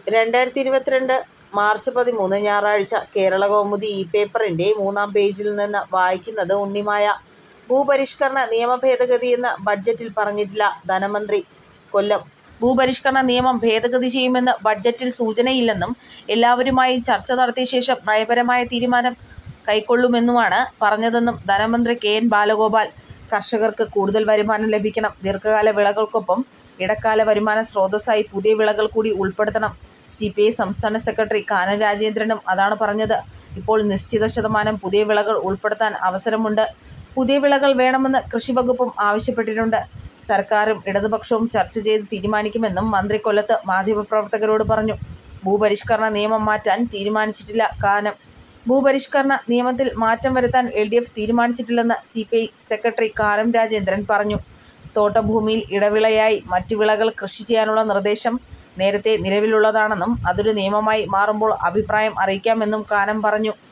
രണ്ടായിരത്തി ഇരുപത്തിരണ്ട് മാർച്ച് പതിമൂന്ന് ഞായറാഴ്ച കേരളകൗമുദി ഈ പേപ്പറിന്റെ മൂന്നാം പേജിൽ നിന്ന് വായിക്കുന്നത് ഉണ്ണിമായ. ഭൂപരിഷ്കരണ നിയമ ഭേദഗതിയെന്ന് ബഡ്ജറ്റിൽ പറഞ്ഞിട്ടില്ല ധനമന്ത്രി കൊല്ലം ഭൂപരിഷ്കരണ നിയമം ഭേദഗതി ചെയ്യുമെന്ന് ബഡ്ജറ്റിൽ സൂചനയില്ലെന്നും എല്ലാവരുമായും ചർച്ച നടത്തിയ ശേഷം നയപരമായ തീരുമാനം കൈക്കൊള്ളുമെന്നുമാണ് പറഞ്ഞതെന്നും ധനമന്ത്രി കെ എൻ ബാലഗോപാൽ. കർഷകർക്ക് കൂടുതൽ വരുമാനം ലഭിക്കണം. ദീർഘകാല വിളകൾക്കൊപ്പം ഇടക്കാല വരുമാന സ്രോതസ്സായി പുതിയ വിളകൾ കൂടി ഉൾപ്പെടുത്തണം. സിപിഐ സംസ്ഥാന സെക്രട്ടറി കാനം രാജേന്ദ്രനും അതാണ് പറഞ്ഞത്. ഇപ്പോൾ നിശ്ചിത ശതമാനം പുതിയ വിളകൾ ഉൾപ്പെടുത്താൻ അവസരമുണ്ട്. പുതിയ വിളകൾ വേണമെന്ന് കൃഷിവകുപ്പും ആവശ്യപ്പെട്ടിട്ടുണ്ട്. സർക്കാരും ഇടതുപക്ഷവും ചർച്ച ചെയ്ത് തീരുമാനിക്കുമെന്നും മന്ത്രി കൊല്ലത്ത് മാധ്യമപ്രവർത്തകരോട് പറഞ്ഞു. ഭൂപരിഷ്കരണ നിയമം മാറ്റാൻ തീരുമാനിച്ചിട്ടില്ല കാനം ഭൂപരിഷ്കരണ നിയമത്തിൽ മാറ്റം വരുത്താൻ എൽഡിഎഫ് തീരുമാനിച്ചിട്ടില്ലെന്ന് സിപിഐ സെക്രട്ടറി കാനം രാജേന്ദ്രൻ പറഞ്ഞു. തോട്ടഭൂമിയിൽ ഇടവിളയായി മറ്റ് വിളകൾ കൃഷി ചെയ്യാനുള്ള നിർദ്ദേശം നേരത്തെ നിലവിലുള്ളതാണെന്നും അതൊരു നിയമമായി മാറുമ്പോൾ അഭിപ്രായം അറിയിക്കാമെന്നും കാനം പറഞ്ഞു.